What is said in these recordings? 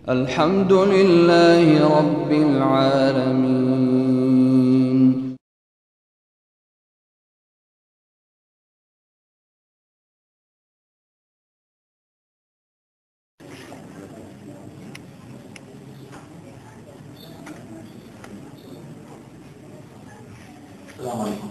الحمد لله رب العالمين السلام عليكم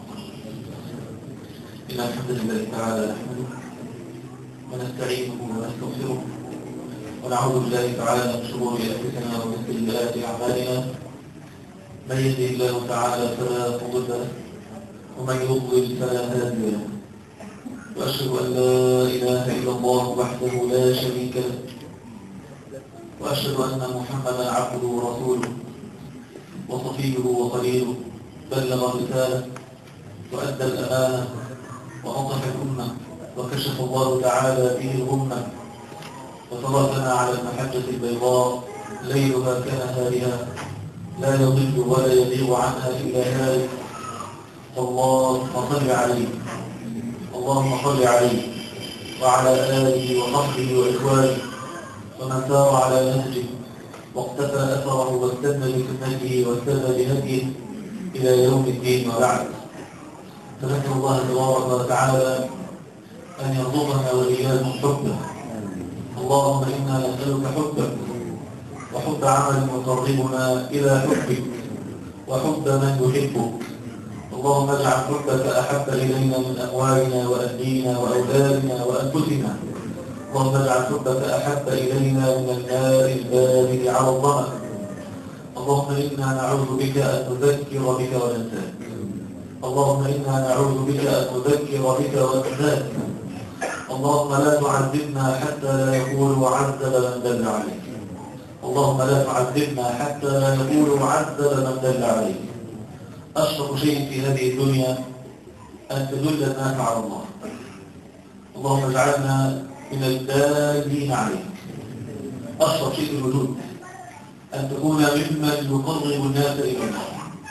إن الحمد لله تعالى نحمده ونستعينه ونستغفره ونعوذ بالله تعالى من شرور أنفسنا ومن سيئات أعمالنا من يهده الله تعالى فلا مضل له ومن يضلل فلا هادي له وأشهد أن لا إله إلا الله وحده لا شريك له وأشهد أن محمدا عبده ورسوله وصفيه وخليله بلغ الرسالة وأدى الأمانة ونصح الأمة وكشف الله تعالى به الغمة وتركنا على المحجة البيضاء ليلها كنهارها لا يضل ولا يضيع عنها إلا هالك اللهم صل عليه اللهم صل عليه وعلى آله وصحبه وإخوانه ومن سار على نهجه واقتفى أثره واستنى بسنته واستنى بهديه إلى يوم الدين وبعد فنسأل الله تبارك وتعالى أن يرزقنا وإياكم حبه اللهم إنا نسألك حبك وحب عمل يقربنا إلى حبك وحب من يحبك اللهم اجعل حبك أحب إلينا من أموالنا وأهلينا وأولادنا وأنفسنا اللهم اجعل حبك أحب إلينا من الماء البارد على الظمأ اللهم إنا نعوذ بك أن نذكر بك وننساك اللهم إنا نعوذ بك أن نذكر بك وننساك اللهم لا تعذبنا حتى لا يقول وعذب من دل عليك اللهم لا تعذبنا حتى لا يقول وعذب من دل عليك أشرف شيء في هذه الدنيا أن تدل الناس على الله اللهم اجعلنا من الدالين عليك أشرف شيء في الوجود أن تكون ممن يقرب الناس إلى الله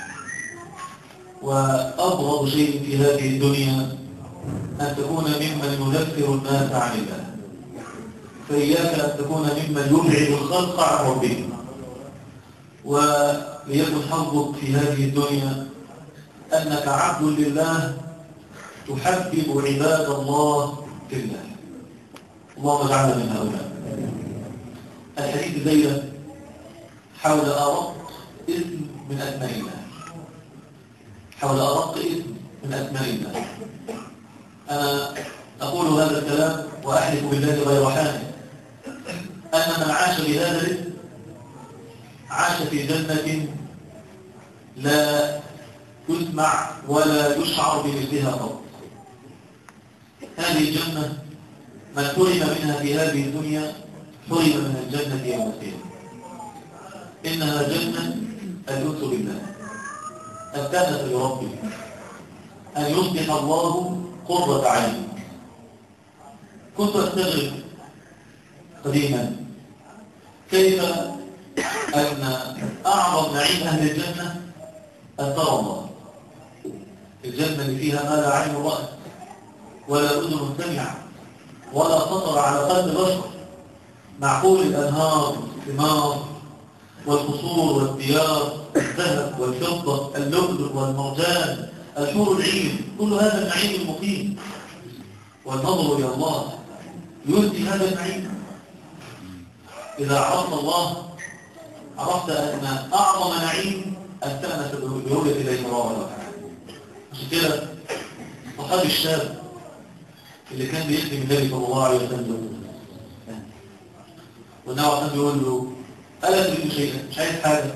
وأبغض شيء في هذه الدنيا أن تكون ممن يذكر الناس عن الله فإياك أن تكون ممن يبعد الخلق عن ربهم وليكن حظك في هذه الدنيا أنك عبد لله تحبب عباد الله في الله اللهم اجعلنا من هؤلاء الحديث الليلة حول أرق اسم من أسماء الله حول أرق اسم من أسماء الله أنا أقول هذا الكلام وأحلف بالله غير حامل أن من عاش بهذا الاسم عاش في جنة لا يسمع ولا يشعر بمثلها قط هذه الجنة من حرم منها في هذه الدنيا حرم من الجنة يوم القيامة إنها جنة الأنس بالله التأنس لربه أن يصبح الله قرة عين كنت أستغرب قديما كيف أن أعظم نعيم أهل الجنة أن ترى الله الجنة اللي فيها ما لا عين رأت ولا أذن سمع ولا خطر على قلب بشر معقول الأنهار والثمار والقصور والديار الذهب والفضة اللؤلؤ والمرجان الحور العين كل هذا النعيم المقيم والنظر إلى الله يؤتي هذا النعيم إذا عرفت الله عرفت أن أعظم نعيم أن تأنس برؤية الله تبارك وتعالى عشان كده الصحابي الشاب اللي كان بيخدم النبي صلى الله عليه وسلم والنبي كان بيقول له ألا تريد شيئا مش عايز حاجة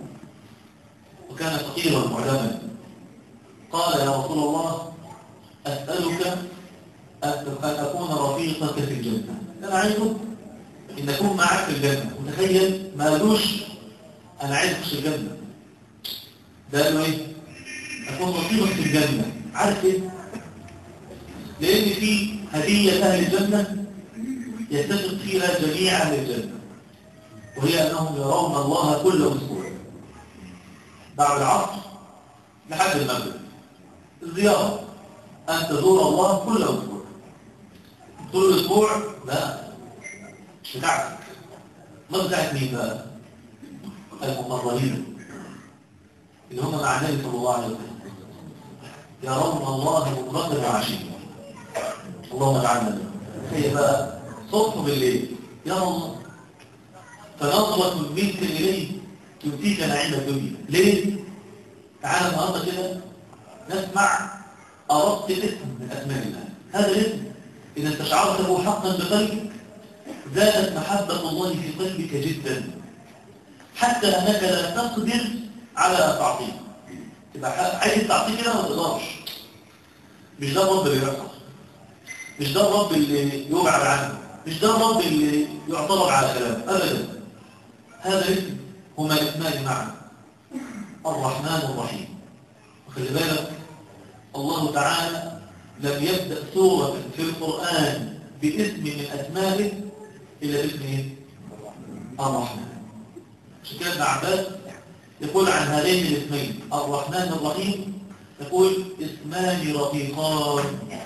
وكان فقيرا معدما قال يا رسول الله أسألك أن أكون رفيقك في الجنة أنا عايزه إن أكون معك في الجنة وتخيل ما قالوش أنا عايز أخش الجنة ده قالوا إيه أكون رفيقك في الجنة عارف إيه لأن في هدية أهل الجنة يتفق فيها جميع أهل الجنة وهي أنهم يرون الله كل أسبوع بعد العصر لحد المغرب الزيارة أن تزور الله كل أسبوع طول الأسبوع لا مش بتاعتك ما بتاعت مين بقى؟ المقربين اللي هم مع النبي صلى الله عليه وسلم يرون الله مقربا وعشيا اللهم اجعلنا منهم هي بقى صبح بالليل يا الله فنظرة منك إليه تؤتيك نعيم الدنيا ليه؟ تعالى النهارده كده نسمع أردت اسم من أسماء الله هذا الاسم إذا استشعرته حقا بقلبك زادت محبة الله في قلبك جدا حتى أنك لا تقدر على تعطيه تبقى عايز تعطيه كده ما تقدرش مش ده الرب اللي بيحصل مش ده الرب اللي يبعد عنه مش ده الرب اللي يعترض على كلامه أبدا هذا الاسم هما الاسمان معا الرحمن الرحيم وخلي بالك الله تعالى لم يبدأ سورة في القرآن باسم من أسمائه إلا باسم إيه؟ الرحمن عشان كده ابن عباس يقول عن هذين الاسمين الرحمن الرحيم يقول اسمان رقيقان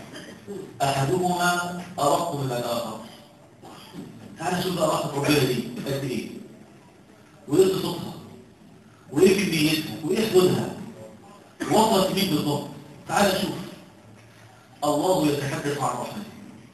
أحدهما أرق من الآخر تعال شوف بقى رحمة ربنا دي قد إيه وإيه قصتها وإيه كميتها وإيه حدودها وصلت مين بالضبط تعال شوف الله يتحدث عن رحمته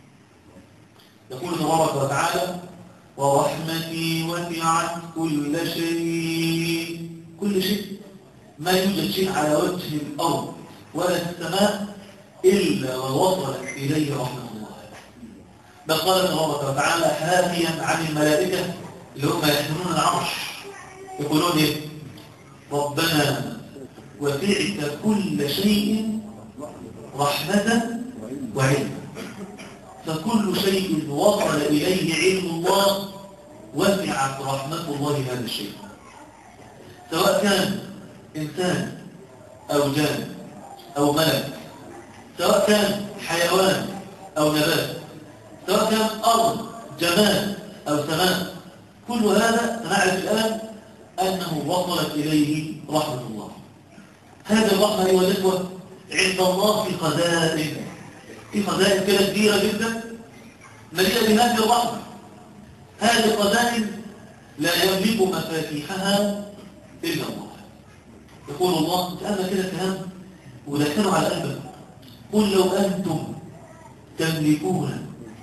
يقول تبارك وتعالى ورحمتي وسعت كل شيء كل شيء ما يوجد شيء على وجه الأرض ولا في السماء إلا ووصلت إليه رحمة الله بل قال تبارك وتعالى حافيا عن الملائكة اللي هم يحملون العرش يقولون إيه ربنا وسعت كل شيء رحمة وعلم فكل شيء وصل إليه علم الله وسعت رحمة الله هذا الشيء سواء كان إنسان أو جان أو ملك سواء كان حيوان أو نبات سواء كان أرض جمال أو سماء كل هذا نعرف الآن أنه وصلت إليه رحمة الله هذه الرحمة أيها الإخوة عند الله في خزائن في خزائن كده كبيرة جدا مليئة بهذه الرحمة هذه الخزائن لا يملك مفاتيحها إلا الله يقول الله تأمل كده كلام ودخلوا على قلبك قل لو أنتم تملكون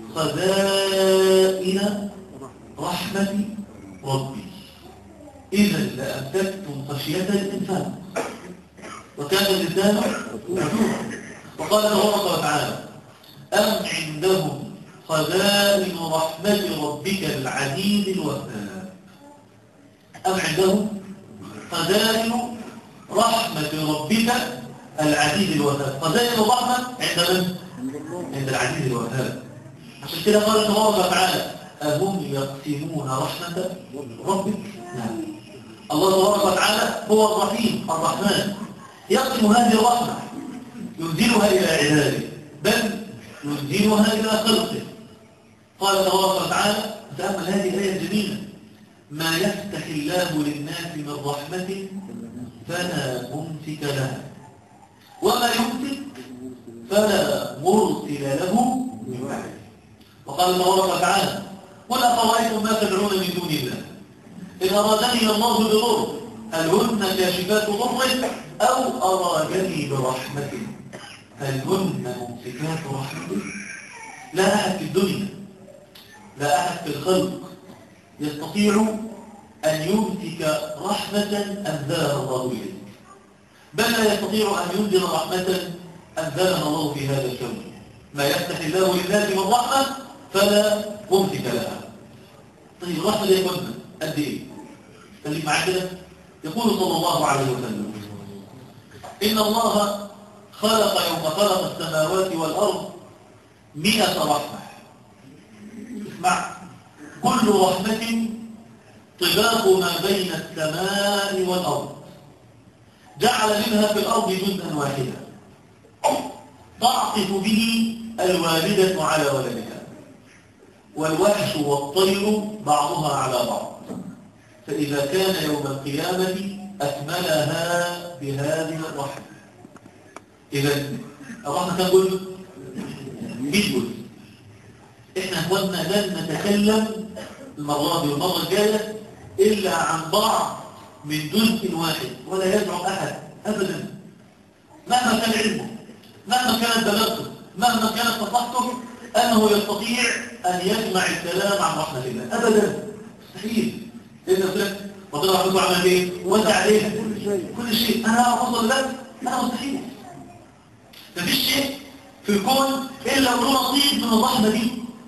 خزائن رحمة ربي إذا لأمسكتم خشية الإنسان وكان الإنسان مفتوحا وقال تبارك وتعالى أم عندهم خزائن رحمة ربك العزيز الوهاب أم عندهم خزائن رحمة ربك العزيز الوهاب خزائن الرحمة عند من؟ عند العزيز الوهاب عشان كده قال تبارك وتعالى أهم يقسمون رحمة ربك؟ نعم الله تبارك وتعالى هو الرحيم الرحمن يقسم هذه الرحمة ينزلها إلى عباده بل ينزلها إلى خلقه قال تبارك وتعالى تأمل هذه الآية الجميلة ما يفتح الله للناس من رحمة فلا ممسك لها وما يمسك فلا مرسل له من بعده وقال تبارك وتعالى قل أفرأيتم ما تدعون من دون الله إن أرادني الله بضر هل هن كاشفات ضره أو أرادني برحمة هل هن ممسكات رحمته لا أحد في الدنيا لا أحد في الخلق يستطيع أن يمسك رحمة أنزلها الله إليك بل لا يستطيع أن ينزل رحمة أنزلها الله في هذا الكون ما يفتح الله للناس من رحمة فلا ممسك لها طيب الرحمة دي يقولنا قد إيه؟ خليك معايا كده يقول صلى الله عليه وسلم إن الله خلق يوم خلق السماوات والأرض مئة رحمة اسمع كل رحمة طباق ما بين السماء والأرض جعل منها في الأرض جزءا واحدا تعطف به الوالدة على ولدها والوحش والطير بعضها على بعض فإذا كان يوم القيامة أكملها بهذه الرحمة إذا الرحمة كم جزء؟ 100 جزء إحنا أخواتنا لن نتكلم المرة دي والمرة الجاية إلا عن بعض من جزء واحد ولا يدعو أحد أبدا مهما كان علمه مهما كانت بلاغته مهما كانت فصاحته أنه يستطيع أن يجمع الكلام عن رحمة الله أبدا مستحيل لأن فلان ربنا رحمته عمل إيه؟ وانت عليها كل شيء أنا أفضل لك أنا مستحيل مفيش شيء في الكون إلا وله نصيب من الرحمة دي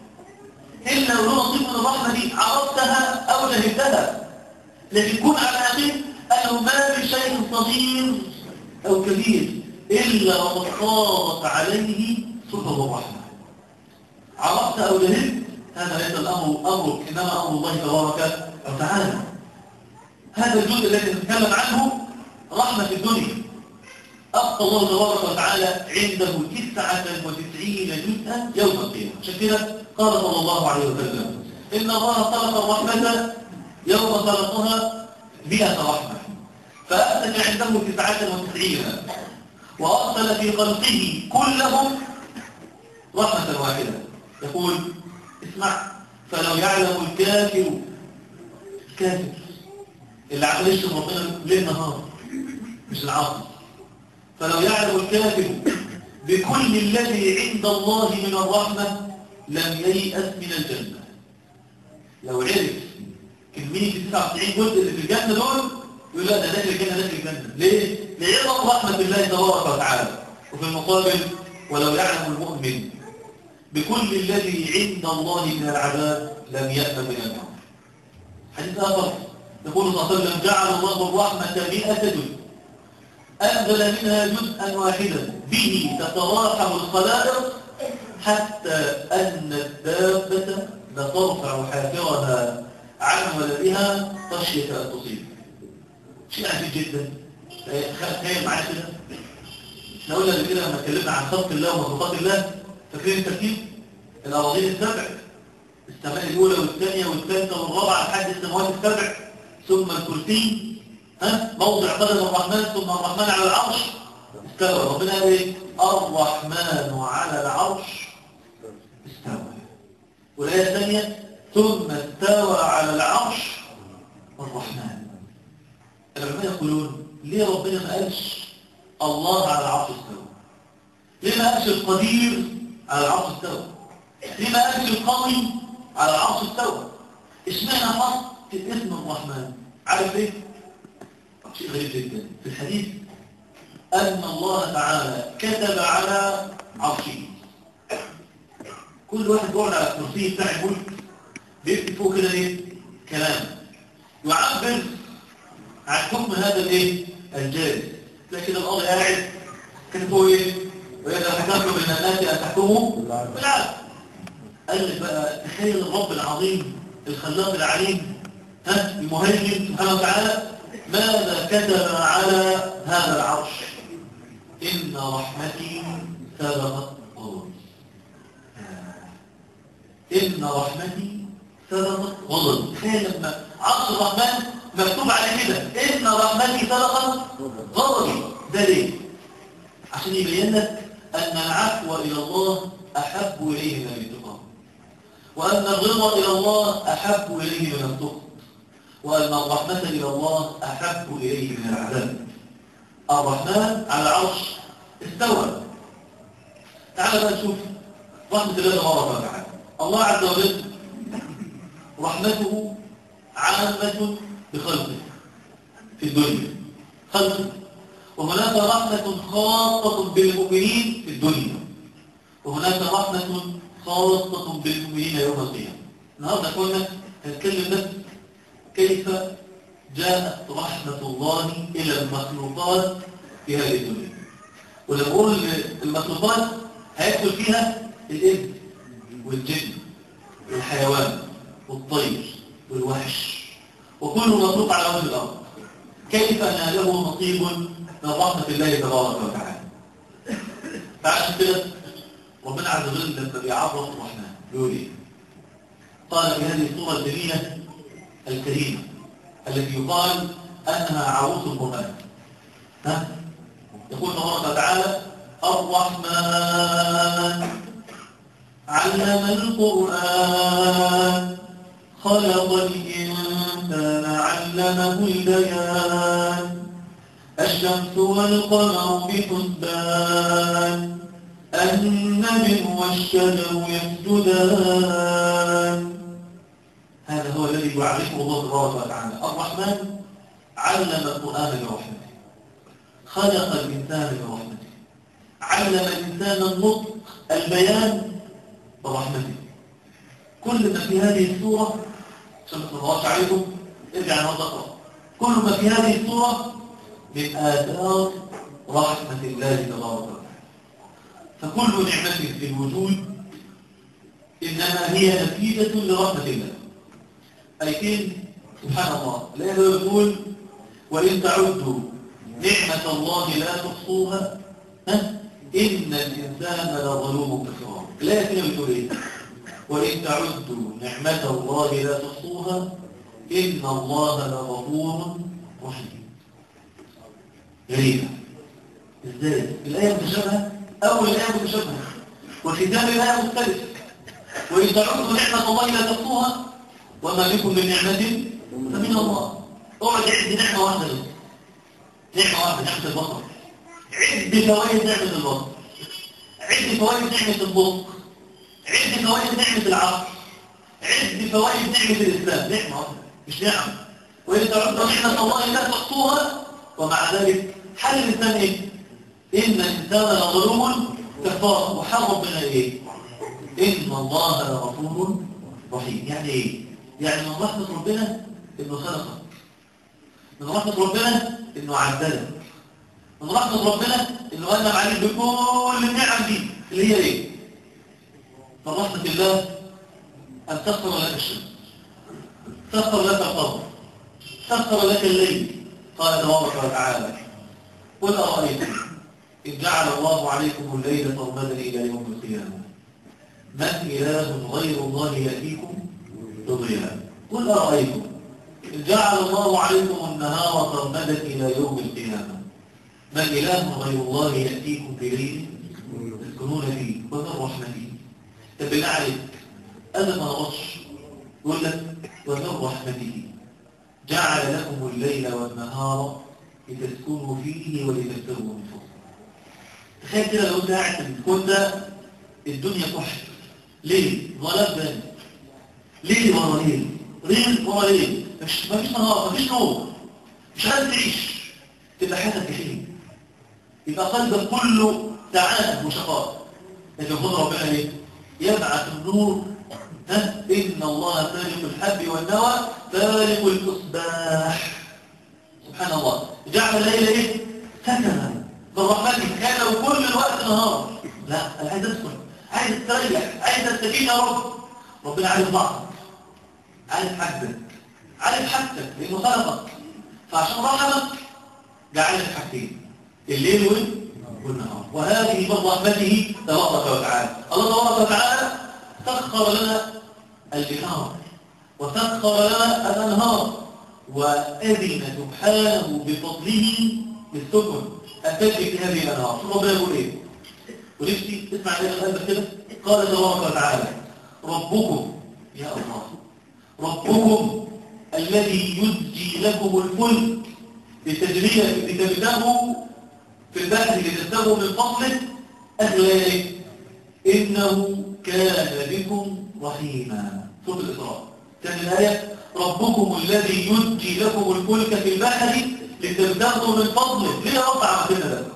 إلا وله نصيب من الرحمة دي عرفتها أو جهلتها لكن كن على يقين أنه ما من شيء صغير أو كبير إلا وقد صارت عليه سلطة الرحمة عرفت أو جهلت هذا ليس الأمر أمرك إنما أمر الله تبارك وتعالى هذا الجزء الذي نتكلم عنه رحمة الدنيا أبقى الله تبارك وتعالى عنده تسعة وتسعين جزءا يوم القيامة عشان كده قال صلى الله عليه وسلم إن الله خلق الرحمة يوم خلقها مئة رحمة فأمسك عنده تسعة وتسعين وأرسل في خلقه كلهم رحمة واحدة يقول اسمع فلو يعلم الكافر الكافر اللي عمل يشتم ربنا ليل نهار مش العاصي فلو يعلم الكافر بكل الذي عند الله من الرحمة لم ييأس من الجنة لو عرف كمية 99 جزء اللي في الجنة دول يقول لا ده داخل الجنة داخل الجنة ليه؟ لعظم رحمة الله تبارك وتعالى وفي المقابل ولو يعلم المؤمن بكل الذي عند الله من العذاب لم يأت من النار حديث آخر يقول صلى الله عليه وسلم جعل الله الرحمة مئة جزء أنزل منها جزءا واحدا به تتراحم الخلائق حتى أن الدابة لترفع حافرها عن ولدها خشية أن تصيب شيء عجيب جدا تخيل معايا كده احنا قلنا قبل كده لما اتكلمنا عن خلق الله ومخلوقات الله فاكرين الترتيب الاراضين السبع السماء الاولى والثانيه والثالثه والرابعه لحد السماوات السبع ثم الكرسي ها موضع قدم الرحمن ثم الرحمن على العرش استوى ربنا قال ايه الرحمن على العرش استوى والايه الثانيه ثم استوى على العرش الرحمن العلماء يقولون ليه ربنا ما قالش الله على العرش استوى ليه ما قالش القدير على العرش استوى ليه ما قالش القوي على العرش استوى اشمعنى حط اسم الرحمن عارف ليه شيء غريب جدا في الحديث أن الله تعالى كتب على عرشه كل واحد بيقعد على الكرسي بتاع الملك بيكتب فوق كده ايه كلام يعبر عن حكم هذا الايه الجالس تلاقي كده القاضي قاعد كتب فوق ايه وإذا حكمتم بين الناس أن تحكموا بالعدل قال لك بقى تخيل الرب العظيم الخلاق العليم ها المهيمن سبحانه وتعالى ماذا كتب على هذا العرش إن رحمتي سبقت غضبي إن رحمتي سبقت غضبي تخيل لما عرش الرحمن مكتوب على كده إن رحمتي سبقت غضبي ده ليه؟ عشان يبين لك أن العفو إلى الله أحب إليه من الانتقام وأن الرضا إلى الله أحب إليه من السخط وأن الرحمة إلى الله أحب إليه من العذاب الرحمن على العرش استوى تعال بقى نشوف رحمة الله تبارك وتعالى الله عز وجل رحمته عامة بخلقه في الدنيا خلقه وهناك رحمة خاصة بالمؤمنين في الدنيا وهناك رحمة خاصة بالمؤمنين يوم القيامة النهارده كنا هنتكلم بس كيف جاءت رحمة الله إلى المخلوقات في هذه الدنيا ولما نقول المخلوقات هيدخل فيها الإبن والجن والحيوان والطير والوحش وكل مخلوق على وجه الأرض كيف ناله نصيب من رحمة الله تبارك وتعالى فعشان كده ربنا عز وجل لما بيعرف الرحمن يقول ايه قال في هذه الصورة الجميلة الكريمة التي يقال أنها عروس القرآن ها؟ يقول تبارك وتعالى الرحمن علم القرآن خلق الإنسان علمه البيان الشمس والقمر بحسبان النجم والشجر يسجدان هذا هو الذي يعرفه الله تبارك وتعالى الرحمن علم القرآن برحمته خلق الإنسان برحمته علم الإنسان النطق البيان برحمته كل ما في هذه السورة عشان ما تضغطش عليكم ارجع نقعد اقرا كل ما في هذه السورة من آثار رحمة الله تبارك وتعالى فكل نعمة في الوجود إنما هي نتيجة لرحمة الله أي كن سبحان الله لا يقول وإن تعدوا نعمة الله لا تحصوها ها؟ إن الإنسان لظلوم كفار لا يكن يقول إيه وإن تعدوا نعمة الله لا تحصوها إن الله لغفور رحيم غريبة إزاي؟ الآية متشابهة أول الآية متشابهة وختام الآية مختلف وإن تعدوا نعمة الله لا تحصوها وما بكم من نعمة فمن الله اقعد عد نعمة واحدة بس نعمة واحدة نعمة البصر عد فوائد نعمة البصر عد فوائد نعمة البصر عد فوائد نعمة العقل عد فوائد نعمة الإسلام نعمة واحدة مش نعمة وإذا تعدوا نعمة الله لا تحصوها ومع ذلك حل الإنسان إيه؟ إن الإنسان لظلوم كفار وحرم من إيه؟ إن الله لغفور رحيم يعني إيه؟ يعني من رحمة ربنا إنه خلقك من رحمة ربنا إنه عدلك من رحمة ربنا إنه أنعم عليك بكل النعم دي اللي هي إيه؟ من رحمة الله أن تسخر لك الشمس تسخر لك القمر تسخر لك الليل قال تبارك وتعالى قل أرأيتم إن جعل الله عليكم الليل سرمدا إلى يوم القيامة من إله غير الله يأتيكم بضياء قل أرأيتم إن جعل الله عليكم النهار سرمدا إلى يوم القيامة من إله غير الله يأتيكم بليل تسكنون فيه ومن رحمته طب بالله عليك أنا ما نقصش يقول لك ومن رحمته جعل لكم الليل والنهار لتسكنوا فيه ولتبتغوا من فضله تخيل كده لو انت قاعد في الكون ده الدنيا كحل ليه؟ ظلام بان ليه ورا ليه؟ ليه ورا ليه؟ مش مفيش نهار مفيش نور مش عايز تعيش تبقى حياتك جحيم يبقى قلبك كله تعب وشقاء لكن يقول ربنا ايه؟ يبعث النور ها إن الله فارق الحب والنوى فارق الإصباح سبحان الله جعل الليل إيه؟ سكنا برحمته كان لو كل الوقت نهار لا أنا عايز أسكن عايز استريح عايز استكين يا رب ربنا عايز ضعفك عايز حاجتك عايز حاجتك لأنه خلقك فعشان رحمك جعل لك حاجتين الليل والنهار وهذه من رحمته تبارك وتعالى الله تبارك وتعالى سخر لنا البحار وسخر لنا الأنهار وأذن سبحانه بفضله بالسكن أن تجري في هذه الأنهار شوف ربنا يقول إيه ونفسي اسمع علينا الآن كده قال تبارك وتعالى ربكم يا الله ربكم الذي يزجي لكم الفلك لتجري لتبتغوا في البحر لتبتغوا من فضله أهل إنه كان بكم رحيما سورة الإسراء كان الآية ربكم الذي ينجي لكم الفلك في البحر لتبتغوا من فضله ليه رب عملنا ده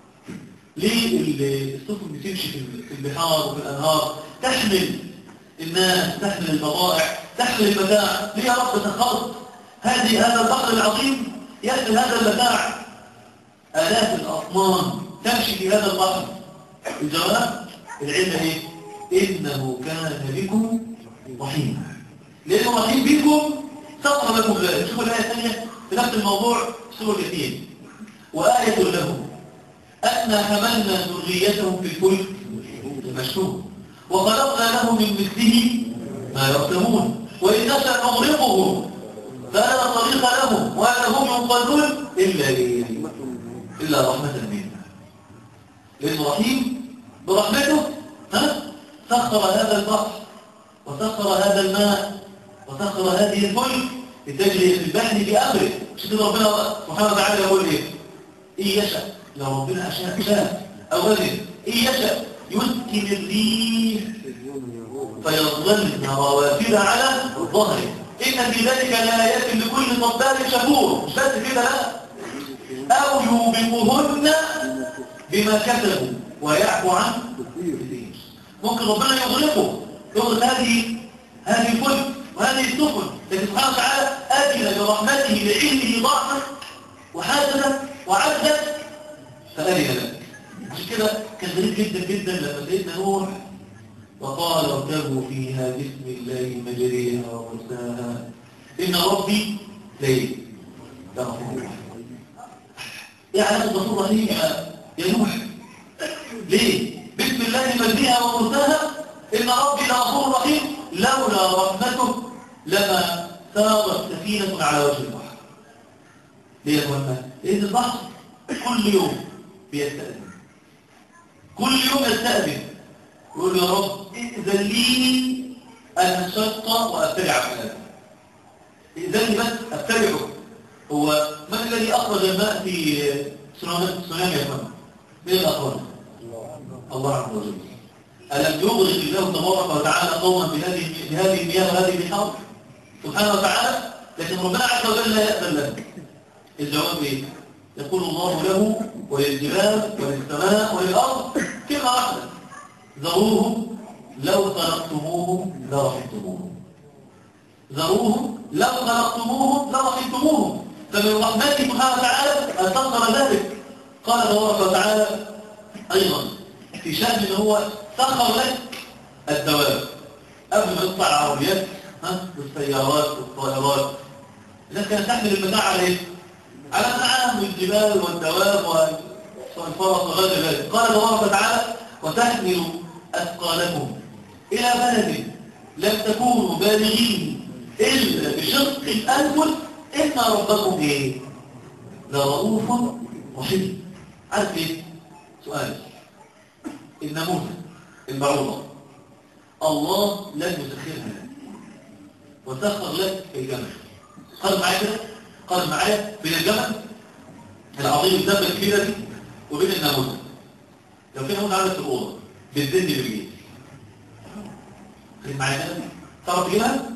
ليه السفن بتمشي في البحار وفي الأنهار تحمل الناس تحمل البضائع تحمل المتاع ليه يا رب سخرت هذه هذا البحر العظيم يحمل هذا المتاع آلاف الأطنان تمشي في هذا البحر الجواب العلم ايه انه كان بكم رحيما لانه رحيم بكم سطر لكم ذلك شوفوا الايه الثانيه في نفس الموضوع سوره الاثنين وايه له ان حملنا ذريتهم في الفلك المشهور وخلقنا لهم من مثله ما يركبون وان نشا نغرقهم فلا طريق لهم ولا هم ينقذون الا الا رحمه منا لانه رحيم برحمته ها؟ سخر هذا البحر وسخر هذا الماء وسخر هذه الفلك لتجري في البحر بأمره مش كده ربنا سبحانه وتعالى يقول ايه إن يشاء لو ربنا أشاء شاء أو غيره إن يشاء يسكن الريح فيظلن روافد على ظهره إن في ذلك لآيات لكل صبار شكور مش بس كده لا أو يوبقهن بما كتبوا ويعفو عن كثير ممكن ربنا يغرقه يغرق هذه هذه الفلك وهذه السفن لكن سبحانه وتعالى أكل برحمته لعلمه ضعفا وحاسدا وعبدا فأذن لك عشان كده كان غريب جدا جدا لما سيدنا نوح وقال اركبوا فيها بسم الله مجريها ومرساها إن ربي ليل غفور ايه علاقة غفور رحيم يا يا نوح ليه بسم الله مجريها ومرساها إن ربي لغفور رحيم لولا رحمته لما سارت سفينة على وجه البحر ليه يا اخوانا لأن البحر كل يوم بيستأذن كل يوم يستأذن يقول يا رب إذن لي أن أنشق وأبتلع فلاذا إذن لي بس أبتلعه هو من الذي أخرج الماء في تسونامي يا اخوانا مين اللي أخرجه الله عز وجل ألم يغرق الله تبارك وتعالى قوما بهذه بهذه المياه وهذه البحار سبحانه وتعالى لكن ربنا عز وجل لا يأذن لك الجواب ايه؟ يقول الله له وللجبال وللسماء وللأرض كلمة واحدة ذروهم لو خلقتموهم لرحمتموهم ذروهم لو خلقتموهم لرحمتموهم فمن رحمته سبحانه وتعالى أن تذكر ذلك قال تبارك وتعالى أيضا في شأن ان هو سخر لك الدواب قبل ما يطلع العربيات ها والسيارات والطائرات إذا كانت تحمل المتاع على ايه؟ على النعام والجبال والدواب والفرس وغير ذلك قال تبارك وتعالى وتحمل أثقالكم إلى بلد لم تكونوا بالغين إلا بشق الأنفس إن ربكم إيه؟ لرؤوف رحيم عارف إيه؟ سؤال النموذج المعروضة الله لن يسخرها لك وسخر لك الجمل قال معايا كده قال معايا بين الجمل العظيم الدم الكبيرة دي وبين النموذج لو في نموذج عندك في الأوضة بالذن بالجيل خلي معايا كده تعرف تجيبها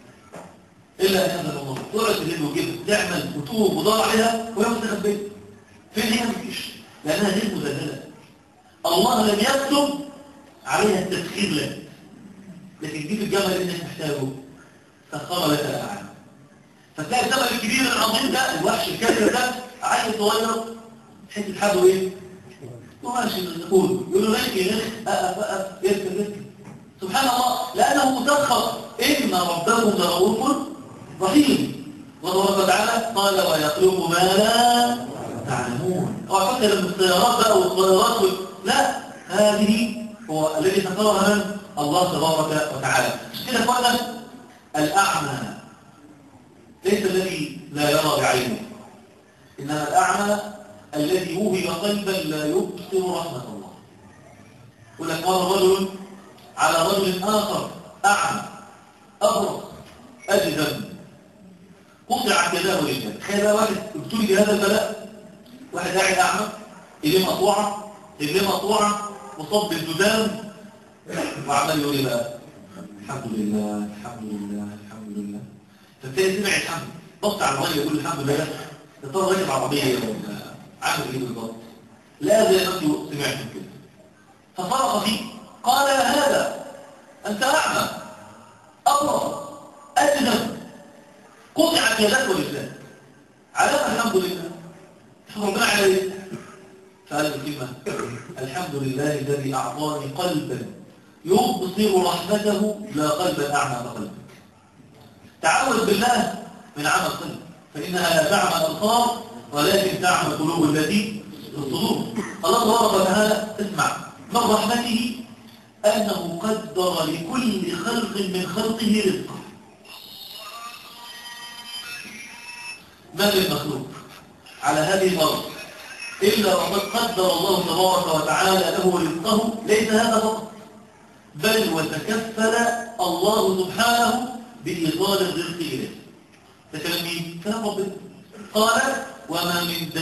إلا أن هذا الموضوع طلعت الليل وجيبها تعمل وتوب وضار عليها وهي مستخبية فين هي مفيش لأنها غير مذللة الله لم يكتب عليها التسخير لك لكن دي في الجمل اللي انت محتاجه سخر لك الاعلى فتلاقي الجمل الكبير العظيم ده الوحش الكبير ده عايز صغير حته حاجه ايه ماشي نقول يقول له ريك يرخ اقف اقف يركب يركب سبحان الله لانه مسخر ان ربكم لرؤوف رحيم والله تعالى قال ويخلق ما لا تعلمون اوعى فكر ان السيارات بقى والطيارات وال... لا هذه هو الذي سخرها من الله تبارك وتعالى كده فعلا الاعمى ليس الذي لا يرى بعينه انما الاعمى الذي وهب قلبا لا يبصر رحمه الله يقول لك مر رجل على رجل اخر اعمى ابرص اجذب قطع كلامه لله تخيل واحد ابتلي بهذا البلاء واحد قاعد اعمى ايديه مقطوعه رجليه مقطوعه مصاب بالجدام وعمال يقول ايه بقى الحمد لله الحمد لله الحمد لله فتلاقي سمع الحمد بص على الراجل يقول الحمد لله يا ترى راجل عربيه ولا عامل ايه بالظبط لا زي ما انتوا سمعتم كده فصرخ فيه قال يا هذا انت اعمى ابرص اجنب قطعت يدك ورجلك علامه الحمد لله احمد ربنا على ايه فقال الكلمة الحمد لله الذي أعطاني قلبا يبصر رحمته لا قلبا أعمى قلبك تعوذ بالله من عمى القلب فإنها لا تعمى الأبصار ولكن تعمى قلوب التي في الصدور الله تبارك وتعالى اسمع من رحمته أنه قدر لكل خلق من خلقه رزقه ما للمخلوق على هذه الأرض إلا وقد قدر الله تبارك وتعالى له رزقه ليس هذا فقط بل وتكفل الله سبحانه بإيصال الرزق إليه ده كلام مين؟ كلام ربنا قال وما من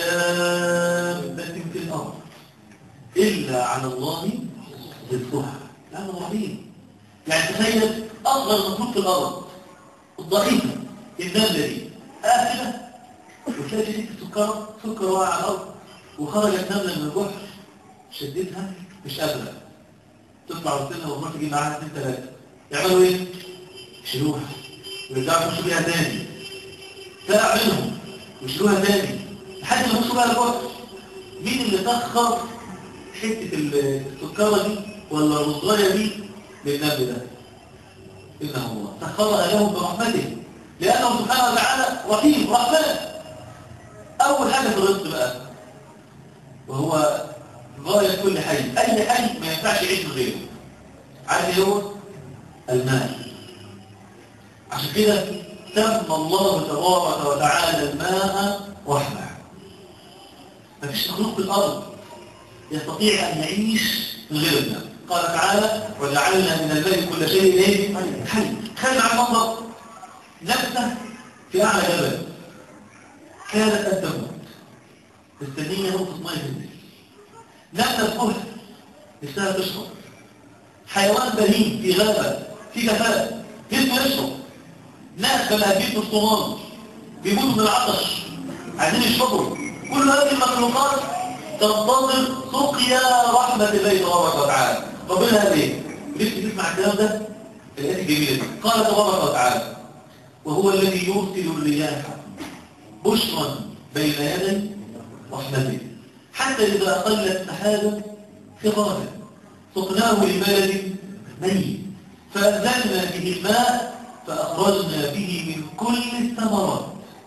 دابة في الأرض إلا على الله رزقها لأنه رحيم يعني تخيل أصغر مخلوق في الأرض الضعيفة النملة دي آخرة وتلاقي دي سكر سكر واقع على الأرض وخرجت نملة من الجحر شدتها مش قادرة تطلع وتسيبها وتروح تجيب معاها اثنين ثلاثة يعملوا ايه؟ يشيلوها ويرجعوا يخشوا بيها تاني تلع منهم ويشيلوها تاني لحد ما يخشوا بيها الجحر مين اللي سخر حتة السكرة دي ولا الرصاية دي للنبي ده؟ إنه الله سخرها لهم برحمته لأنه سبحانه وتعالى رحيم رحمن أول حاجة في الرزق بقى وهو غاية كل حي أي حي ما ينفعش يعيش من غيره عارف ايه هو؟ الماء عشان كده سمى الله تبارك وتعالى الماء رحمة مفيش مخلوق في الأرض يستطيع أن يعيش من غير الماء قال تعالى وجعلنا من الماء كل شيء ايه؟ حي خلي مع المنظر نبتة في أعلى جبل كانت أن تموت مستنية نقطة مية تنزل نبتة في كهف نفسها تشرب حيوان بهيم في غابة في جفاف نفسه يشرب ناس بلاهيب في الصومال بيموتوا من العطش عايزين يشربوا كل هذه المخلوقات تنتظر سقيا رحمة الله تبارك وتعالى ربنا قال ايه؟ لسه تسمع الكلام ده؟ الآيات الجميلة دي قال تبارك وتعالى وهو الذي يرسل الرياح بشرا بين يدي رحمته حتى إذا أقلت سحابا خضارا سقناه لبلد ميت فأنزلنا به الماء فأخرجنا به من كل الثمرات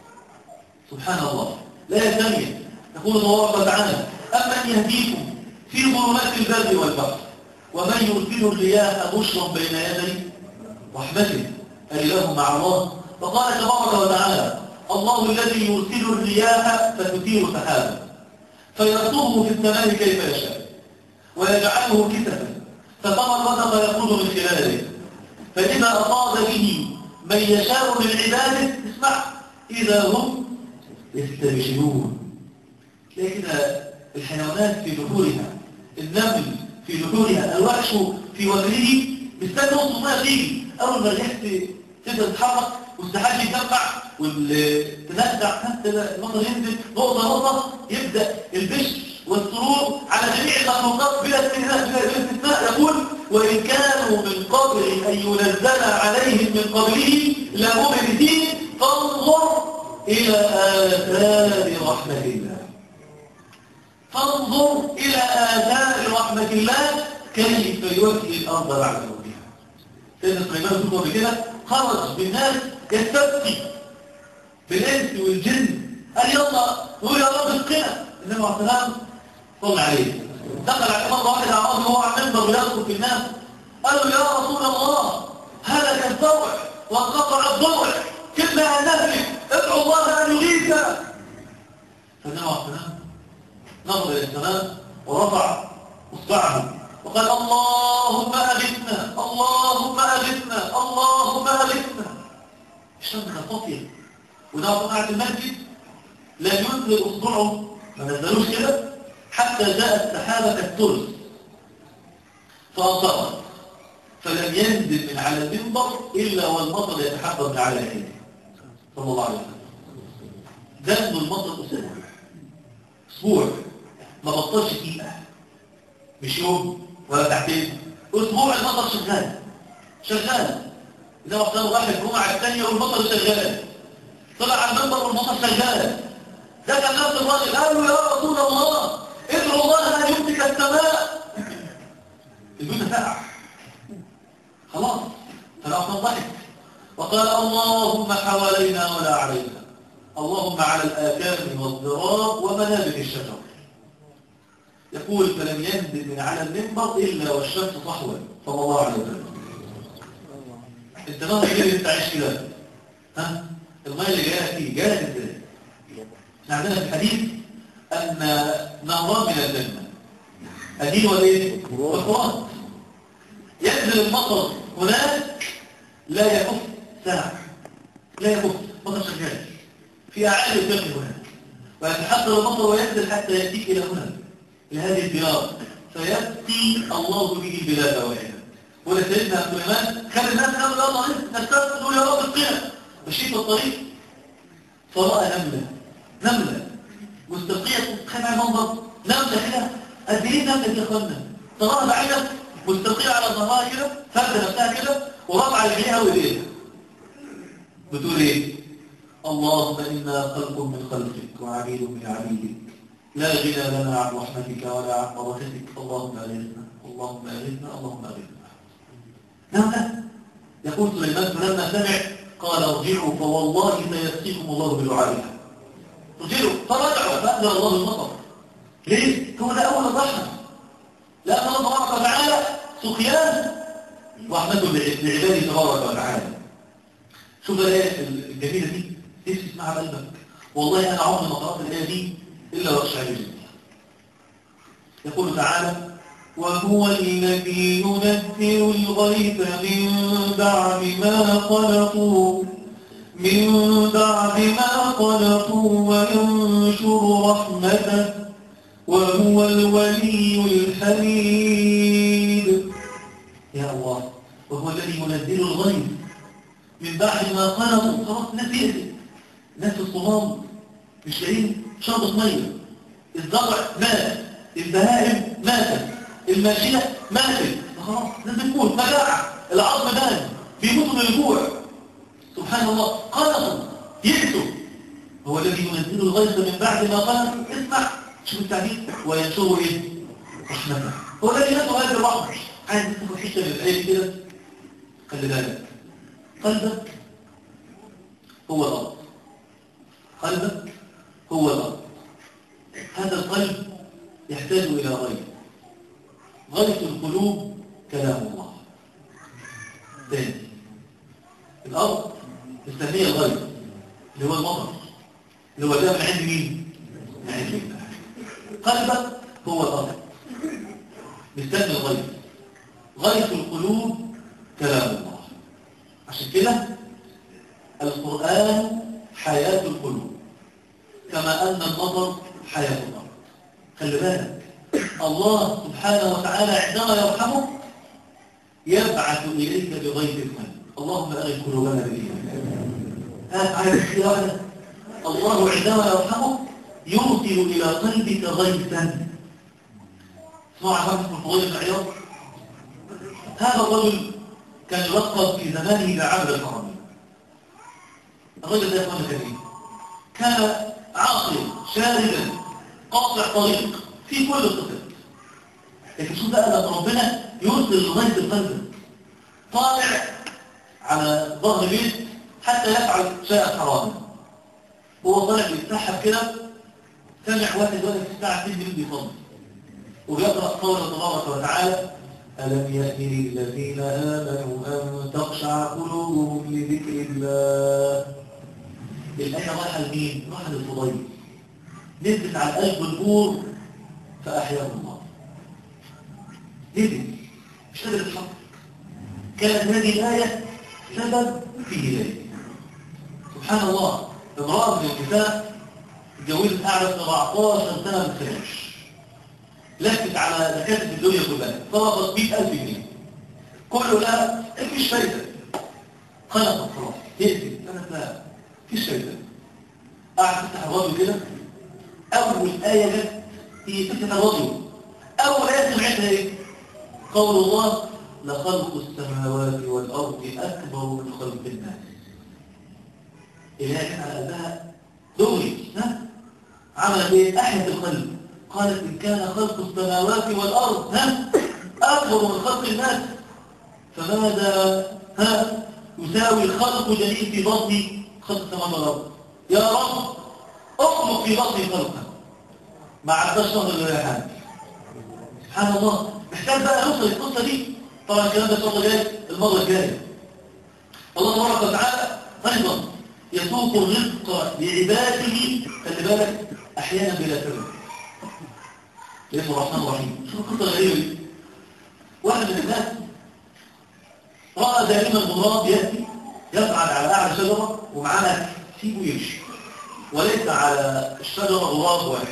سبحان الله لا يزال يقول الله وتعالى أمن يهديكم في ظلمات البر والبحر ومن يرسل الرياح بشرا بين يدي رحمته أإله مع الله فقال تبارك وتعالى الله الذي يرسل الرياح فتثير سحابا فيرسله في السماء كيف يشاء ويجعله كسفا فترى الرزق يخرج من خلاله فإذا أصاب به من يشاء من عباده اسمع إذا هم يستبشرون تلاقي كده الحيوانات في ظهورها النمل في ظهورها الوحش في وجهه مستنى نص الميه تيجي اول ما الريح تبدا تتحرك والسحاب يتجمع والتنزع حتى المطر ينزل نقطه نقطه يبدا البشر والسرور على جميع المخلوقات بلا استثناء بلا استثناء يقول وان كانوا من قبل ان ينزل عليهم من قبله لمبلسين فانظر الى اثار رحمه الله فانظر إلى آثار رحمة الله كيف يحيي الأرض بعد موتها سيدنا سليمان بن قبل كده خرج بالناس يستبقي بالإنس والجن قال يلا نقول يا رب اسقنا النبي عليه السلام صلى عليه دخل على مرة واحد على الأرض وهو على المنبر ويدخل في الناس قالوا يا رسول الله هلك الزرع وانقطع الضرع كنا نهلك ادعو الله أن يغيثنا فالنبي عليه السلام نظر إلى السماء ورفع اصبعه وقال اللهم أغثنا اللهم أغثنا اللهم أغثنا الشمس خطية وده قناعة المسجد لا ينزل اصبعه ما نزلوش كده حتى جاءت سحابة كالثلث فأنطقت فلم ينزل من على المنبر إلا والمطر يتحبب على يده صلى الله عليه وسلم دم المطر أسبوع أسبوع ما بطلش دقيقة مش يوم ولا ساعتين أسبوع المطر شغال شغال إذا وقتها راح الجمعة الثانية والمطر شغال طلع على المنبر والمطر شغال ده كان نفس الراجل قال له يا رسول الله ادعو الله أن يمسك السماء البيت فقع خلاص فالأصل ضحك وقال اللهم حوالينا ولا علينا اللهم على الآكام والضراب ومنابت الشجر يقول فلم ينزل من على المنبر إلا والشمس صحوا صلى الله عليه وسلم انت ما غير انت عايش كده ها المية اللي جاية فيه جاية ازاي احنا عندنا في الحديث أن نهران من الجنة الدين والايه؟ والقرآن ينزل المطر هناك لا يكف ساعة لا يكف مطر شغال في أعالي الفقه هنا ويتحضر المطر وينزل حتى يأتيك إلى هنا إلى هذه الديار فيأتي الله به البلاد واحدة ولا سيدنا سليمان كان الناس قالوا يا الله نستغفر يا رب القنا مشيت في الطريق فرأى نملة نملة مستلقية تخيل معي المنظر نملة كده قد ايه نملة يا اخوانا تراها بعيدة مستلقية على ظهرها كده فردة نفسها كده ورافعة رجليها وايديها بتقول ايه اللهم انا خلق من خلقك وعبيد من عبيدك لا غنى لنا عن رحمتك ولا عن بركتك اللهم اغثنا اللهم اغثنا اللهم اغثنا نعم يقول سليمان فلما سمع قال ارجعوا فوالله سيأتيكم الله بدعائها ارجعوا فرجعوا فأنزل الله المطر ليه؟ هو ده أول الرحمة لأن الله تبارك وتعالى سقيان رحمته لعباده تبارك وتعالى شوف الآية الجميلة دي نفسي اسمعها بقلبك والله أنا عمري ما قرأت الآية دي إلا وأخشى جدا يقول تعالى وهو الذي ينزل الغيث من بعد ما خلقوا من بعد ما خلقوا وينشر رحمته وهو الولي الحميد يا الله وهو الذي ينزل الغيث من بعد ما خلقوا خلاص ناس يهدي ناس الصمام مش لاقيين شربة ميه الزرع مات البهائم ماتت الماشية ماتت خلاص ناس بتموت مجاعة العظم بان بيموتوا من الجوع سبحان الله قلقوا يئسوا هو الذي ينزل الغيث من بعد ما قلق اسمع شوف التعبير وينشر ايه رحمته هو الذي ينزل هذه الرحمة عايز تاخد حته من الآية كده خلي بالك قلبك هو الأرض قلبك هو الأرض هذا القلب يحتاج إلى غيث غيث القلوب كلام الله ثاني الأرض الثانية الغيث اللي هو المطر اللي هو ده من عند مين؟ من عند الله قلبك هو الأرض مستني الغيث غيث القلوب كلام الله عشان كده القرآن حياة القلوب كما أن المطر حياة الأرض خلي بالك الله سبحانه وتعالى عندما يرحمك يبعث إليك بغيث القلب اللهم أغل قلوبنا بالإيمان هات عايز خيانة الله عندما يرحمك يرسل إلى قلبك غيثا اسمعوا عن اسم الفضيل بن عياض هذا الرجل كان يلقب في زمانه بعبد الحرمين الرجل ده يقول كريم كان عاقلا شاردا قاطع طريق في كل الصفات لكن شوف بقى لما ربنا يرسل لغايه القلب طالع على ظهر بيت حتى يفعل شيئا حراما هو طالع بيتسحب كده سمع واحد واقف في الساعه 2 بالليل بيصلي وبيقرا قوله تبارك وتعالى ألم يأتي للذين آمنوا أن تخشع قلوبهم لذكر الله الآية رايحة لمين؟ رايحة للفضيل نزلت على قلب البور فأحياه الله نزل مش قادر يتحرك كانت هذه الآية سبب في هداية سبحان الله امرأة من النساء اتجوزت قعدت 14 سنة ما تخرجش لفت على مكاتب الدنيا كلها طلبت 100000 جنيه كله لا مفيش فايدة خلصت خلاص تقفل انا لا مفيش فايدة قعدت تفتح الراديو كده أول آية جت هي تفتح الراديو أول آية سمعتها إيه؟ قول الله لخلق السماوات والأرض أكبر من خلق الناس الآية كانت على قلبها دغري ها؟ عملت إيه؟ أحيت القلب قالت إن كان خلق السماوات والأرض ها؟ أكبر من خلق الناس فماذا ها؟ يساوي الخلق جميع في بطن خلق السماوات والأرض يا رب اخلق في بطن خلقك ما عداش شهر ولا حاجه سبحان الله محتاج بقى نوصل القصه دي طبعا الكلام ده الشهر الجاي المره الجايه الله تبارك وتعالى ايضا يسوق الرزق لعباده خلي بالك احيانا بلا سبب لانه الرحمن الرحيم شوف القصه الغريبه دي واحد من الناس راى دائما غراب ياتي يصعد على أعلى شجرة ومعاه أكل سيبه يمشي وليس على الشجرة غراب واحد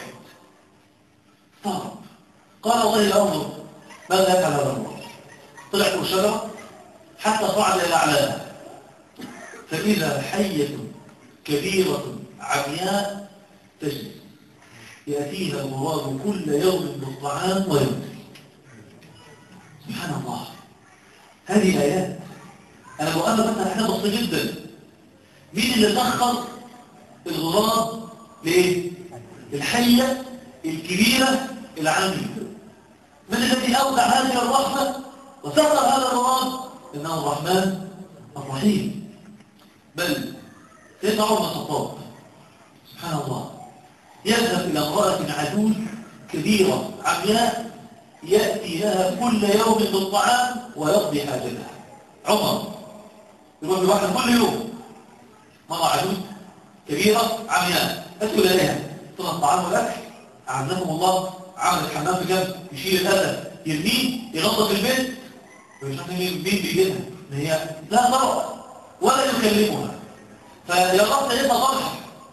طب قال الله الأمر ماذا يفعل هذا الغراب طلع فوق الشجرة حتى صعد إلى أعلاها فإذا حية كبيرة عمياء تجلس يأتيها الغراب كل يوم بالطعام ويمضي سبحان الله هذه الآيات أنا بؤمن مثلا حاجة بسيطة جدا مين اللي سخر الغراب لإيه؟ الحية الكبيرة العامية من الذي أودع هذه الرحمة وسخر هذا الغراب إنه الرحمن الرحيم بل سيدنا عمر بن الخطاب سبحان الله يذهب إلى امرأة عجوز كبيرة عمياء يأتي لها كل يوم بالطعام ويقضي حاجتها عمر يروح لواحد كل يوم مرة عجوز كبيرة عمياء أدخل إليها طلع الطعام والأكل أعزكم الله عمل الحمام في جنب يشيل الأذى يرميه ينظف البيت ويشوف مين بيجيبها إن هي لا ضرر ولا يكلمها فيرى سيدنا طلحة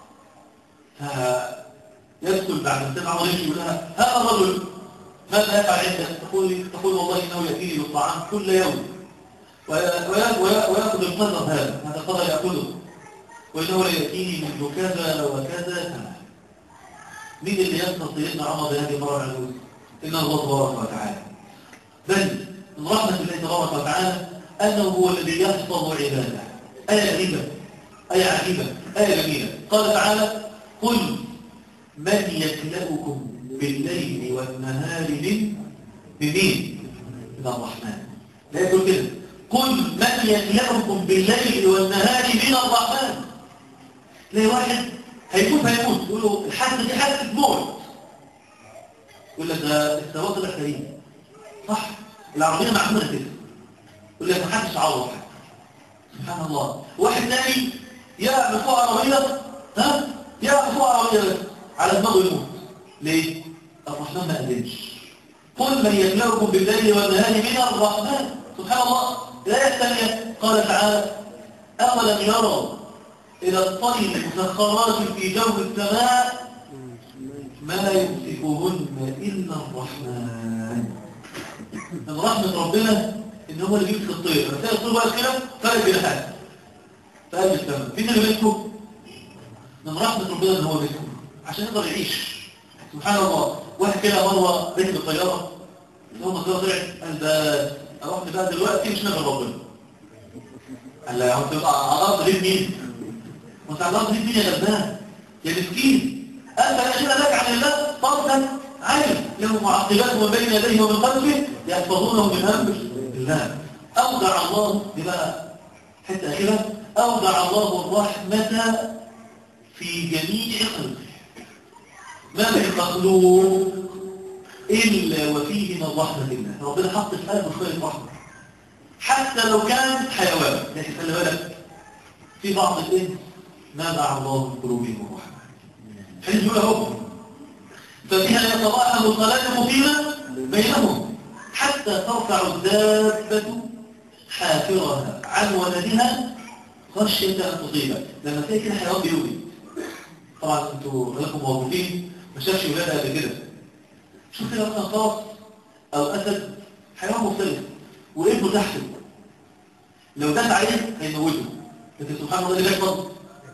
فيدخل بعد ما سمع وليش يقول لها هذا الرجل ماذا يفعل عندك؟ تقول تقول والله انه ياتيني بالطعام كل يوم ويأخذ القدر هذا هذا القدر يأخذه وإنه لا يأتيني منذ كذا وكذا سنة مين اللي ينصر سيدنا عمر بهذه المرة العجوز؟ إنه الله تبارك وتعالى بل من رحمة الله تبارك وتعالى أنه هو الذي يحفظ عباده آية غريبة آية عجيبة آية جميلة قال تعالى قل من يكلأكم بالليل والنهار من بمين؟ من الرحمن لا يقول كده قل من يكلأكم بالليل والنهار من الرحمن تلاقي واحد هيموت هيموت يقول له الحادثة دي حادثة موت يقول لك ده السواق ده كريم صح العربية معمولة كده يقول لك ما حدش عوض حاجة سبحان الله واحد تاني يا بفوق عربية ها يا بفوق عربية على دماغه يموت ليه؟ الرحمن ما قدمش قل من يكلأكم بالليل والنهار من الرحمن سبحان الله الآية الثانية قال تعالى أولم يروا إلى الطير مسخرات في جو السماء ما يمسكهن إلا الرحمن من رحمة ربنا إن هو اللي بيمسك الطير لما تلاقي الطير بقى كده فرق بين حاجة في قلب السماء مين اللي بيمسكه؟ من رحمة ربنا إن هو بيمسكه عشان يقدر يعيش سبحان الله واحد كده مرة ركب الطيارة اللي هم الطيارة طلعت قال ده أروح بقى دلوقتي مش نبغى ربنا قال لا يا عم تبقى على الأرض ليه مين؟ وانت على الأرض ليه مين يا غلبان؟ يا مسكين أنت لا شيء لك عن الله فضلا عالم له معقبات من بين يديه ومن خلفه يحفظونه من أمر الله أودع الله بقى حتى أخيرا أودع الله الرحمة في جميع خلقه ما من مخلوق إلا وفيه من رحمة الله ربنا حط في قلبه خير رحمة حتى لو كان حيوان لكن خلي بالك في بعض الإنس نزع الله من قلوبهم الرحمة حيث لهم فبها يتضاءم الخلائق فيما بينهم حتى ترفع الدابة حافرها عن ولدها خشية أن تصيبه لما تلاقي كده حيوان بيولد طبعا انتوا لكم موظفين ما شافش ولادها قبل كده شوف كده مثلا خاص او اسد حيوان مختلف وابنه تحته لو داس عليه هيموته لكن سبحان الله اللي بيحفظ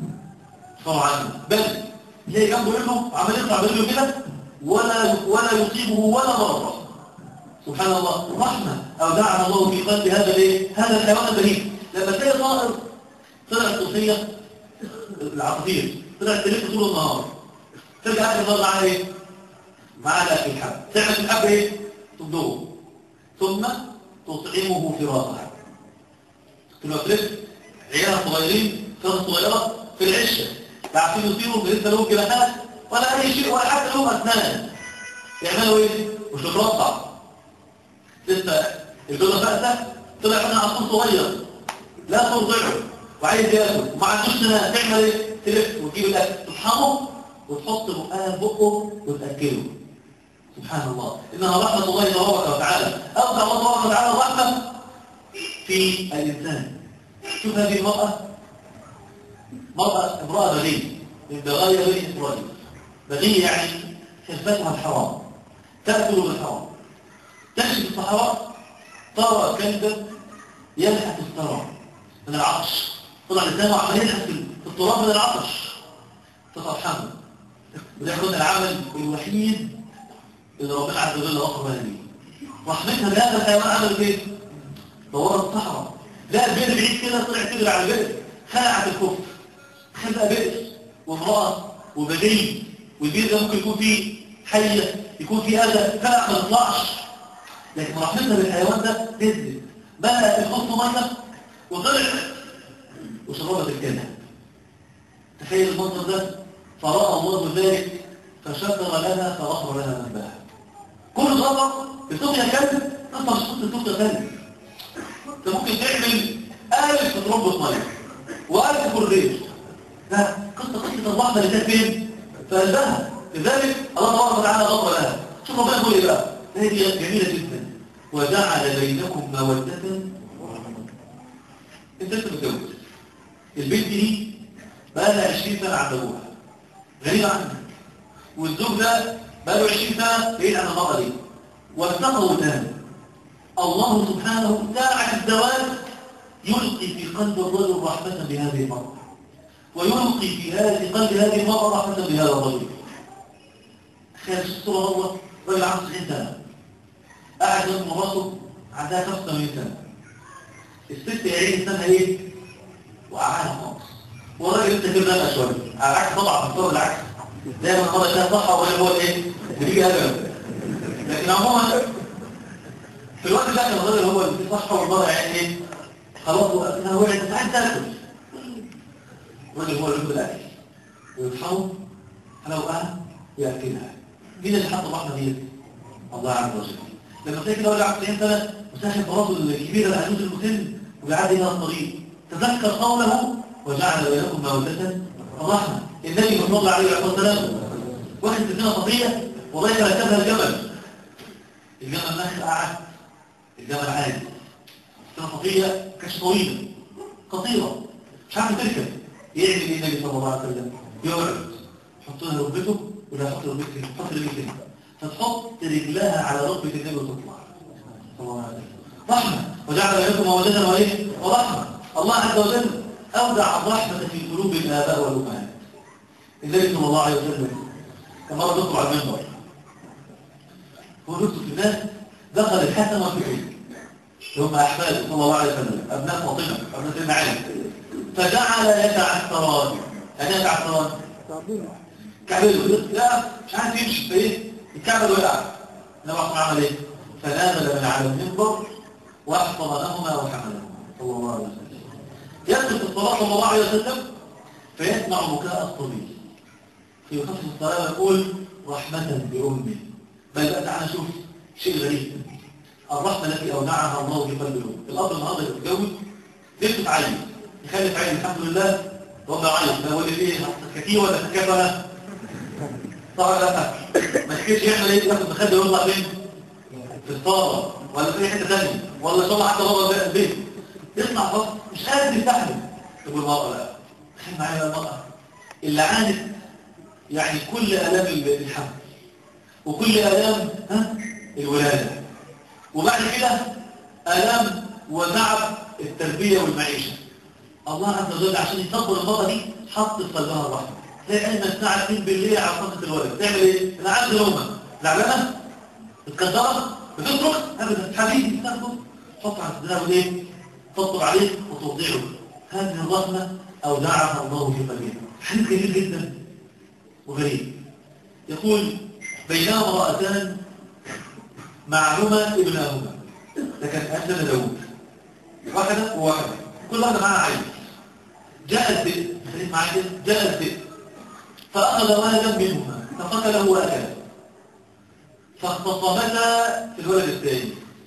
طبعا بل تلاقي جنبه ابنه عمال يطلع برجله كده ولا ولا يصيبه ولا ضرر سبحان الله رحمه اودعنا الله في قلب هذا الايه هذا الحيوان البهيم لما تلاقي طائر طلع الصوفيه العصافير طلعت تلف طول النهار ترجع اخر النهار معاها ايه معاها الاكل الحب تعمل الحب ايه تبدوه ثم تطعمه فراقها تبقى تلف عيالها صغيرين فرصة صغيرة في العشة تعرفين يصيروا لسه لهم جناحات ولا اي شيء ولا حتى لهم اسنان يعملوا ايه مش بترضع لسه الجوزة فأسة طلع منها عصفور صغير لا ترضعه وعايز ياكل وما عندوش سنان تعمل ايه تلف وتجيب الاكل تطحنه وتحط بقها في بقه وتاكله سبحان الله انها رحمه الله تبارك وتعالى اودع الله تبارك وتعالى الرحمه في الانسان شوف هذه المرأة مرأة امرأة بغية من بغايا بني إسرائيل بغية يعني حرفتها الحرام تأكل بالحرام تمشي في الصحراء ترى كلبا يلحق الثرى من العطش طلع لسانه عمال يلحق في التراب من العطش فترحمه وده يكون العمل الوحيد اللي ربنا عز وجل وصف به رحمتها بهذا الحيوان عمل ايه؟ دورت الصحراء لا البيت بعيد كده طلع تجري على البيت خلعت الكفر خلق بئر وامرأة وبدي والبيت ده ممكن يكون فيه حية يكون فيه أذى خلق ما يطلعش لكن رحمتها بالحيوان ده تنزل بدأت الخص مية وطلعت وشربت الكلى تخيل المنظر ده فرأى الله ذلك فشكر لها فغفر لها ذنبها كل غفر بتبقى كلب تطلع صوت التوتة ثاني انت ممكن تعمل ألف تربة مية وألف كورنيش لا قصة قصة الرحمة اللي كانت فين؟ في قلبها لذلك الله تبارك وتعالى غفر لها شوف ربنا يقول ايه بقى هذه جميلة جدا وجعل بينكم مودة انت انت متجوز البنت دي بقى لها 20 سنة عند ابوها غريبة عنها والزوج ده بقى له 20 سنة بعيد عن المرأة دي والتقوا تاني الله سبحانه ساعة الزواج يلقي في قلب الرجل رحمة بهذه المرأة ويلقي في هذه قلب هذه المرأة رحمة بهذا الرجل خير الصورة هو رجل عنده 90 سنة قاعد جنب مراته عندها 85 سنة الست يا عيني سنة ايه؟ وقعها خالص والراجل لسه كده بقى شوية على العكس طبعا في الصور العكس دايما الخبر ده صح والراجل هو الايه؟ اللي بيجي ابدا لكن عموما في الوقت ده كان الراجل هو اللي صح والمرأة يعني ايه؟ خلاص وقتها وقعت انت عايز تاكل الراجل هو اللي بياكل الاكل ويطحنه حلوقها ياكلها مين اللي حط الرحمه دي؟ الله عز وجل لما تلاقي كده راجل عنده 90 سنه وساحب مراته الكبيره العجوز المسن وبيعدي الى الطريق تذكر قوله وجعل بينكم موده الرحمه النبي صلى الله عليه وسلم واخد سفينه صفيه وضيق ركبها الجبل الجبل ناخد قعد الجبل عادي سفينه صفيه كانت طويله قصيره مش عارف تركب يعمل ايه النبي صلى الله عليه وسلم يقعد يحط لها ركبته ولا يحط ركبته يحط رجلته فتحط رجلها على ركبه النبي وتطلع صلى الله عليه وسلم رحمه وجعل بينكم مودة وايه ورحمه الله عز وجل اودع الرحمه في قلوب الاباء والامهات النبي صلى الله عليه وسلم كما دخل على المنبر هو دكتور في الناس دخل الحسن والحسين هم احفاده صلى الله عليه وسلم ابناء فاطمه ابناء سيدنا علي فجعل يتعثران يعني يتعثران كعبله لا مش عارف يمشي فايه الكعبه اللي وقع النبي عليه عمل ايه فنازل من على المنبر واحتضنهما وحملهما صلى الله عليه وسلم يدخل في الصلاه صلى الله عليه وسلم فيسمع بكاء الصبي في وقت الصلاه ويقول رحمه بامه بل بقى تعالى شوف شيء غريب الرحمه التي اودعها الله في قلب الام الاب النهارده يتجوز بنته تعلم يخلف عين الحمد لله ربنا عايز ده هو اللي فيه كتير ولا كفى طبعا لا ما تحكيش يعمل ايه ياخد مخده ويطلع فين في الصاله ولا في حته ثانيه ولا شغل حتى بره البيت يسمع فقط مش قادر يستحمل تقول المرأة لا تخيل معايا المرأة اللي عانت يعني كل آلام الحمل وكل آلام ها الولادة وبعد كده آلام وتعب التربية والمعيشة الله عز وجل عشان يصبر المرأة دي حط في قلبها الرحمة تلاقي قايمة الساعة 2 بالليل على صدة الولد تعمل ايه؟ انا عايز لومة زعلانة؟ متكدرة؟ بتصرخ؟ ابدا حبيبي تاخده حط على صدرها وايه؟ تطلب عليه وتوضعه هذه الرحمة أودعها الله في قلبها حديث جميل جدا وغريب يقول بينما امرأتان معهما ابناهما ده كان أسلم داود واحدة وواحدة كل واحدة معها عين جاء الذئب خليك معايا كده جاء الذئب فأخذ ولدا منهما فقتله وأكله فاختصمتا في الولد الثاني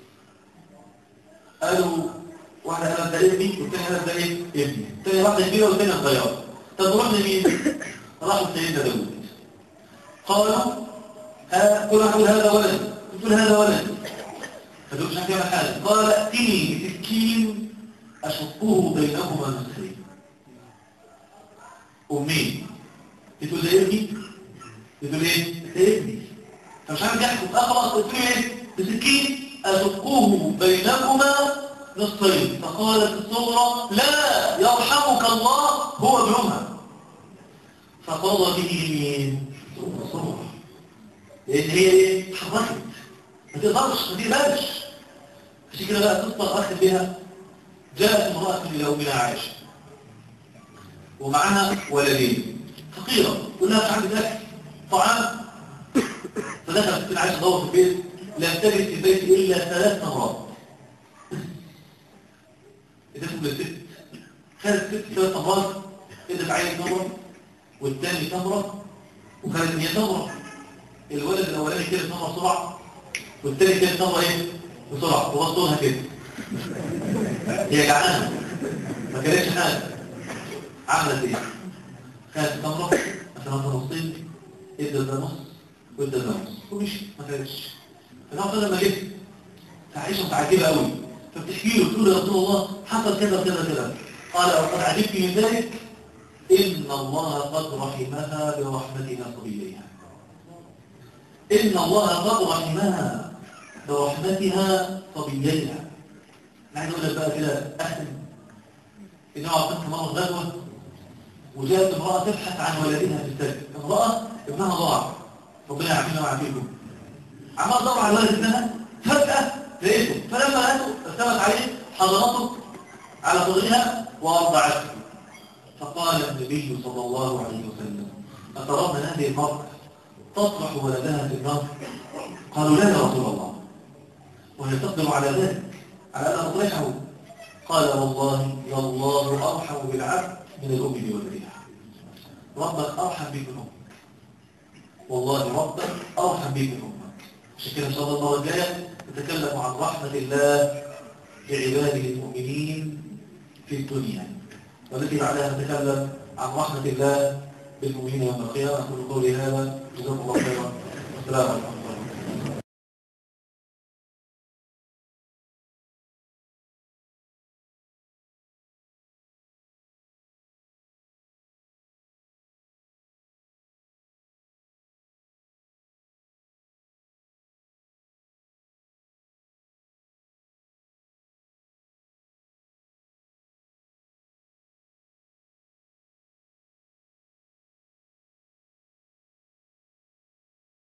قالوا واحدة قالت ده ابني والثانية قالت ده ايه ابني الثانية واحدة كبيرة والثانية صغيرة طب نروح لمين؟ راحوا سيدنا داوود قالوا ها كل واحد يقول هذا ولد تقول هذا ولد فدول مش عارف يعمل حاجة قال ائتني بسكين أشقه بينهما نصفين أمين بتقول لي ابني بتقول ايه ابني فمش عارف يحكم أخلص قلت له ايه بسكين أشقه بينهما نصفين فقالت الصغرى لا يرحمك الله هو ابنها فقضى به مين الصغرى لأن هي ايه حركت ما تقدرش ما تقبلش عشان كده بقى قصة أخذ بها جاءت امرأة إلى أمنا عائشة ومعها ولدين فقيرة قلنا مش عندك أكل طعام فدخلت ست عائشة تدور في البيت لم تجد في البيت إلا ثلاث مرات ادته للست خدت ست ثلاث مرات ادت عين تمرة والثاني تمرة وخدت هي تمرة الولد الأولاني كده تمرة بسرعة والثاني كده تمرة ايه بسرعة وبصوا كده هي جعانة ما كانتش حاجة عملت ايه خدت تمرة عشان اخد نصين ادى ده نص وادى ده نص ومشي ما كانتش فنوع لما جه فعيشة متعجبة قوي فبتحكي له تقول يا رسول الله حصل كذا كذا كذا قال وقد عجبت من ذلك إن الله قد رحمها برحمتنا صبيها إن الله قد رحمها برحمتها صبيها عايز اقول لك بقى كده اختم ان هو كنت مره غزوه وجاءت امراه تبحث عن ولدها في السجن امراه ابنها ضاع ربنا يعافينا ويعافيكم عمال تدور على ولد ابنها فجاه لقيته فلما لقيته ارتبت عليه حضرته على صدرها وارضعته فقال النبي صلى الله عليه وسلم أترون هذه المرأة تطرح ولدها في النار قالوا لا يا رسول الله وهي تقدر على ذلك على أن أطرحه قال والله والله أرحم بالعبد من الأم بولدها ربك أرحم بك من أمك والله ربك أرحم بك من أمك عشان كده إن شاء الله المرة الجاية نتكلم عن رحمة الله بعباده المؤمنين في الدنيا والتي بعدها نتكلم عن رحمة الله بالمؤمنين يوم القيامة أقول قولي هذا جزاكم الله خيرا والسلام عليكم